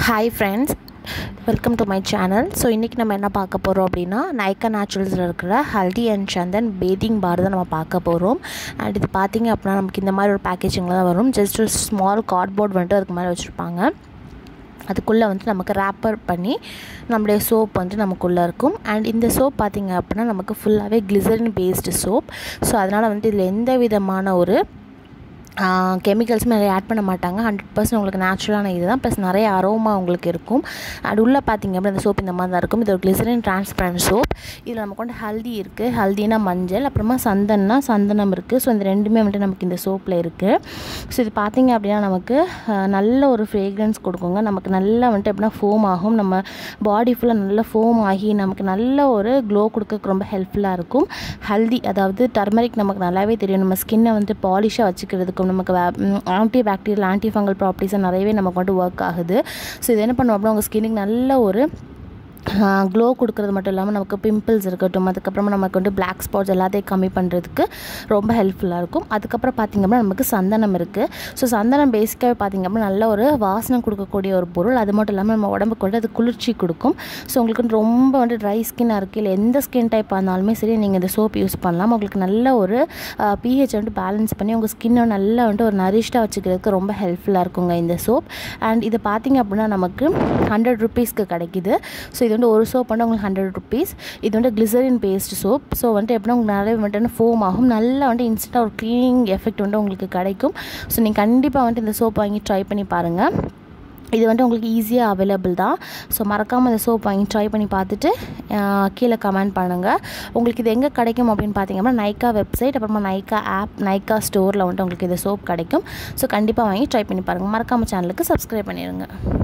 hi friends welcome to my channel so இன்றைக்கி நம்ம என்ன பார்க்க போகிறோம் அப்படின்னா நைக்கா நேச்சுரல்ஸில் இருக்கிற Haldi and Chandan bathing bar தான் நம்ம பார்க்க போகிறோம் அண்ட் இது பார்த்திங்க அப்படின்னா நமக்கு இந்த மாதிரி ஒரு பேக்கேஜிங்கில் தான் வரும் ஜஸ்ட் ஒரு ஸ்மால் கார்ட்போர்ட் வந்துட்டு அதுக்கு மேலே வச்சுருப்பாங்க அதுக்குள்ளே வந்து நமக்கு ரேப்பர் பண்ணி நம்மளுடைய சோப் வந்து நமக்குள்ளே இருக்கும் அண்ட் இந்த சோப் பார்த்திங்க அப்படின்னா நமக்கு ஃபுல்லாகவே கிளிசரின் பேஸ்டு சோப் ஸோ அதனால் வந்து இதில் எந்த விதமான ஒரு கெமிக்கல்ஸும் நிறைய ஆட் பண்ண மாட்டாங்க ஹண்ட்ரட் பர்சன்ட் உங்களுக்கு நேச்சுரலான இது தான் ப்ளஸ் நிறைய அரோமா உங்களுக்கு இருக்கும் அது உள்ளே பார்த்தீங்க அப்படின்னா இந்த சோப் இந்த மாதிரி தான் இருக்கும் இது ஒரு கிளிசரின் டிரான்ஸ்பரண்ட் சோப் இதில் நமக்கு வந்து ஹல்தி இருக்குது ஹல்தினா மஞ்சள் அப்புறமா சந்தன்னா சந்தனம் இருக்குது ஸோ இந்த ரெண்டுமே வந்துட்டு நமக்கு இந்த சோப்பில் இருக்குது ஸோ இது பார்த்திங்க அப்படின்னா நமக்கு நல்ல ஒரு ஃப்ரேக்ரன்ஸ் கொடுக்குங்க நமக்கு நல்லா வந்துட்டு எப்படின்னா ஃபோம் ஆகும் நம்ம பாடி ஃபுல்லாக நல்லா ஃபோம் ஆகி நமக்கு நல்ல ஒரு க்ளோ கொடுக்க ரொம்ப ஹெல்ப்ஃபுல்லாக இருக்கும் ஹல்தி அதாவது டர்மரிக் நமக்கு நல்லாவே தெரியும் நம்ம ஸ்கின்னை வந்து பாலிஷாக வச்சுக்கிறதுக்கும் நமக்கு ஆன்டி பாக்டீரியல் ஆன்டி ஃபங்கல் ப்ராப்பர்ட்டிஸாக நிறையவே நமக்கு வந்துட்டு ஒர்க் ஆகுது ஸோ இது என்ன பண்ணுவோம் அப்படின்னா உங்கள் ஸ்கின்னுக்கு நல்ல ஒரு க்ளோ கொடுக்குறது மட்டும் இல்லாமல் நமக்கு பிம்பிள்ஸ் இருக்கட்டும் அதுக்கப்புறமா நமக்கு வந்து பிளாக் ஸ்பாட்ஸ் எல்லாத்தையும் கம்மி பண்ணுறதுக்கு ரொம்ப ஹெல்ப்ஃபுல்லாக இருக்கும் அதுக்கப்புறம் பார்த்திங்க அப்படின்னா நமக்கு சந்தனம் இருக்குது ஸோ சந்தனம் பேசிக்காகவே பார்த்திங்க அப்படின்னா நல்ல ஒரு வாசனை கொடுக்கக்கூடிய ஒரு பொருள் அது மட்டும் இல்லாமல் நம்ம உடம்புக்கு வந்து அது குளிர்ச்சி கொடுக்கும் ஸோ உங்களுக்கு வந்து ரொம்ப வந்து ட்ரை ஸ்கின்னாக இருக்குது இல்லை எந்த ஸ்கின் டைப்பாக இருந்தாலுமே சரி நீங்கள் இந்த சோப் யூஸ் பண்ணலாம் உங்களுக்கு நல்ல ஒரு பிஹெச் வந்து பேலன்ஸ் பண்ணி உங்கள் ஸ்கின்னை நல்லா வந்துட்டு ஒரு நரிஷ்டாக வச்சுக்கிறதுக்கு ரொம்ப ஹெல்ப்ஃபுல்லாக இருக்குங்க இந்த சோப் அண்ட் இது பார்த்திங்க அப்படின்னா நமக்கு ஹண்ட்ரட் ருபீஸ்க்கு கிடைக்கிது ஸோ இது வந்து ஒரு சோப் வந்து உங்களுக்கு ஹண்ட்ரட் ருபீஸ் இது வந்து கிளிசரின் பேஸ்ட் சோப் ஸோ வந்துட்டு எப்படின்னா உங்களுக்கு நிறைய வந்துட்டு ஃபோம் ஆகும் நல்லா வந்துட்டு இன்ஸ்டண்ட்டாக ஒரு க்ளீனிங் எஃபெக்ட் வந்து உங்களுக்கு கிடைக்கும் ஸோ நீங்கள் கண்டிப்பாக வந்துட்டு இந்த சோப் வாங்கி ட்ரை பண்ணி பாருங்கள் இது வந்துட்டு உங்களுக்கு ஈஸியாக அவைலபிள் தான் ஸோ மறக்காமல் இந்த சோப் வாங்கி ட்ரை பண்ணி பார்த்துட்டு கீழே கமெண்ட் பண்ணுங்கள் உங்களுக்கு இது எங்கே கிடைக்கும் அப்படின்னு பார்த்தீங்கன்னா நைக்கா வெப்சைட் அப்புறமா நைக்கா ஆப் நைக்கா ஸ்டோரில் வந்துட்டு உங்களுக்கு இந்த சோப் கிடைக்கும் ஸோ கண்டிப்பாக வாங்கி ட்ரை பண்ணி பாருங்கள் மறக்காமல் சேனலுக்கு சப்ஸ்கிரைப் பண்ணிடுங்க